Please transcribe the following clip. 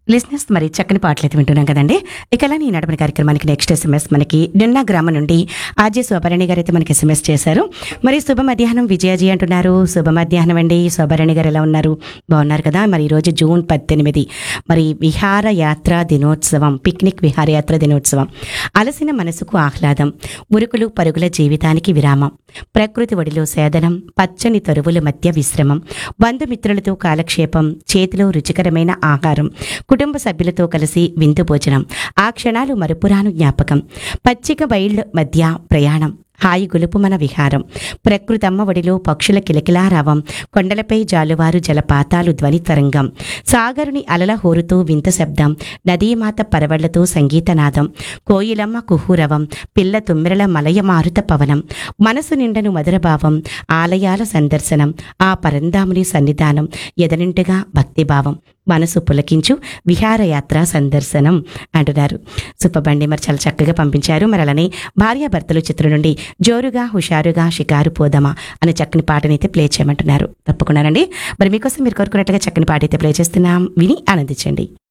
listeners మరి చక్కని పాటలు అయితే వింటున్నాం కదండి ఇక అలానే ఈ నడపని కార్యక్రమానికి నెక్స్ట్ ఎస్ఎంఎస్ మనకి నిన్న గ్రామం నుండి ఆర్జే శోభరణి గారు అయితే మనకి ఎస్ఎంఎస్ చేశారు మరి శుభ మధ్యాహ్నం విజయాజీ అంటున్నారు శుభ మధ్యాహ్నం అండి శోభరణి గారు ఎలా ఉన్నారు బాగున్నారు కదా మరి ఈరోజు జూన్ పద్దెనిమిది మరి విహారయాత్ర దినోత్సవం పిక్నిక్ విహారయాత్ర దినోత్సవం అలసిన మనసుకు ఆహ్లాదం ఉరుకులు పరుగుల జీవితానికి విరామం ప్రకృతి ఒడిలో సేదనం పచ్చని తరువుల మధ్య విశ్రమం బంధుమిత్రులతో కాలక్షేపం చేతిలో రుచికరమైన ఆహారం కుటుంబ సభ్యులతో కలిసి విందు భోజనం ఆ క్షణాలు మరుపురాను జ్ఞాపకం పచ్చిక బయళ్ళ మధ్య ప్రయాణం హాయి గొలుపు మన విహారం ప్రకృతమ్మ ఒడిలో పక్షుల కిలకిలారావం కొండలపై జాలువారు జలపాతాలు ధ్వని తరంగం సాగరుని అలల హోరుతూ వింత శబ్దం నదీమాత పరవళ్లతో సంగీతనాదం కోయిలమ్మ కుహూరవం పిల్ల తుమ్మెరల మలయ మారుత పవనం మనసు నిండను మధురభావం ఆలయాల సందర్శనం ఆ పరంధాముని సన్నిధానం ఎదనింటిగా భక్తిభావం మనసు పులకించు విహారయాత్ర సందర్శనం అంటున్నారు సుప్పబండి మరి చాలా చక్కగా పంపించారు మరి అలానే భార్యాభర్తలు చిత్రం నుండి జోరుగా హుషారుగా షికారు పోదమా అనే చక్కని పాటని అయితే ప్లే చేయమంటున్నారు తప్పకుండానండి మరి మీకోసం మీరు కోరుకున్నట్టుగా చక్కని పాట అయితే ప్లే చేస్తున్నాం విని ఆనందించండి